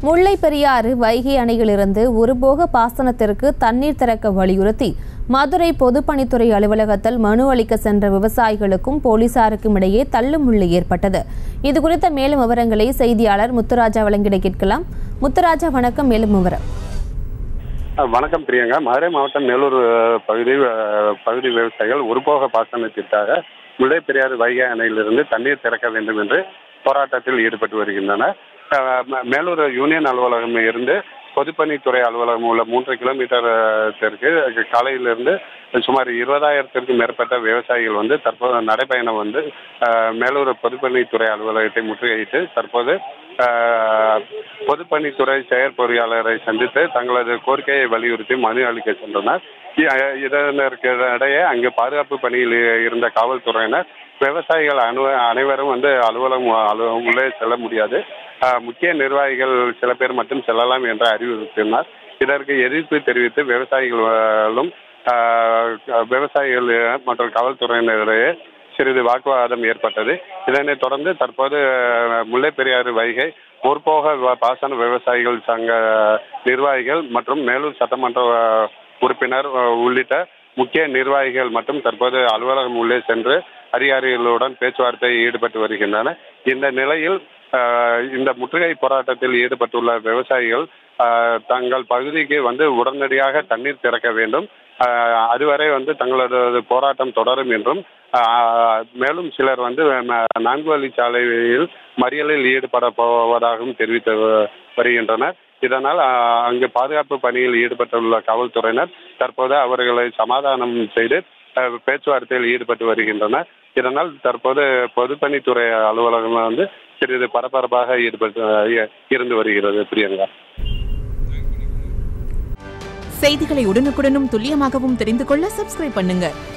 முல்லை பெரியாறு வைகை அணையிலிருந்து ஒருபோக பாசனத்திற்கு தண்ணீர் திறக்க வலியுறுத்தி மதுரை பொதுப்பணித்துறை அலுவலகத்தில் மனு அளிக்க சென்ற விவசாயிகளுக்கும் போலீசாருக்கும் இடையே தள்ளுமுள்ளு ஏற்பட்டது இது குறித்த மேலும் விவரங்களை செய்தியாளர் முத்துராஜா வழங்கிட கேட்கலாம் முத்துராஜா வணக்கம் மேலும் விவரம் அஹ் வணக்கம் பிரியங்கா மதுரை மாவட்டம் மேலூர் அஹ், பகுதி அஹ், பகுதி விவசாயிகள் ஒருபோக பாசனத்திற்காக முல்லை பெரியாறு வைகை அணையிலிருந்து தண்ணீர் திறக்க வேண்டும் என்று போராட்டத்தில் ஈடுபட்டு வருகின்றனர் அஹ், ம- மேலூர் யூனியன் அலுவலகம் இருந்து பொதுப்பணித்துறை அலுவலகம் உள்ள மூன்று கிலோமீட்டர் அஹ், தெற்கு காலையிலிருந்து சுமார் இருபதாயிரத்திற்கும் மேற்பட்ட விவசாயிகள் வந்து தற்போது நடைபயணம் வந்து அஹ், மேலூர் பொதுப்பணித்துறை அலுவலகத்தை முற்றுகையிட்டு தற்போது அஹ், பொதுப்பணித்துறை செயற்பொறியாளரை சந்தித்து தங்களது கோரிக்கையை வலியுறுத்தி மனு அளிக்க சென்றனர் இ- அஹ், இதற்கு இடையே அங்கு பாதுகாப்பு பணியில் இருந்த காவல்துறையினர் விவசாயிகள் அனு அனைவரும் வந்து அலுவலகம் அலு- உள்ளே செல்ல முடியாது அஹ், முக்கிய நிர்வாகிகள் சில பேர் மட்டும் செல்லலாம் என்று அறிவுறுத்தினார் இதற்கு எதிர்ப்பு தெரிவித்து விவசாயிகளும் அஹ், விவசாயிகள் மற்றும் காவல்துறையினரிடையே சிறிது வாக்குவாதம் ஏற்பட்டது இதனைத் தொடர்ந்து தற்போது அஹ், முல்லை பெரியாறு வைகை முற்போக வ- பாசன விவசாயிகள் சங்க நிர்வாகிகள் மற்றும் மேலூர் சட்டமன்ற அஹ், உறுப்பினர் அஹ், உள்ளிட்ட முக்கிய நிர்வாகிகள் மற்றும் தற்போது அலுவலகம் உள்ளே சென்று அதிகாரிகளுடன் பேச்சுவார்த்தை ஈடுபட்டு வருகின்றனர் இந்த நிலையில் அஹ், இந்த முற்றுகை போராட்டத்தில் ஈடுபட்டுள்ள விவசாயிகள் அஹ், தங்கள் பகுதிக்கு வந்து உடனடியாக தண்ணீர் திறக்க வேண்டும் அஹ், அதுவரை வந்து தங்களது போராட்டம் தொடரும் என்றும் அஹ், மேலும் சிலர் வந்து ம- நான்கு வழிச்சாலையில் மறியலில் ஈடுபட போவதாகவும் தெரிவித்து வ- வருகின்றனர் இதனால் அஹ், அங்கு பாதுகாப்பு பணியில் ஈடுபட்டுள்ள காவல்துறையினர் தற்போது அவர்களை சமாதானம் செய்து அஹ், பேச்சுவார்த்தையில் ஈடுபட்டு வருகின்றனர் இதனால் தற்போது பொதுப்பணித்துறை அலுவலகம் வந்து சிறிது பரபரப்பாக ஈடுபட்டு அஹ், இருந்து வருகிறது பிரியங்கா செய்திகளை உடனுக்குடனும் துல்லியமாகவும் தெரிந்து கொள்ள சப்ஸ்கிரைப் பண்ணுங்க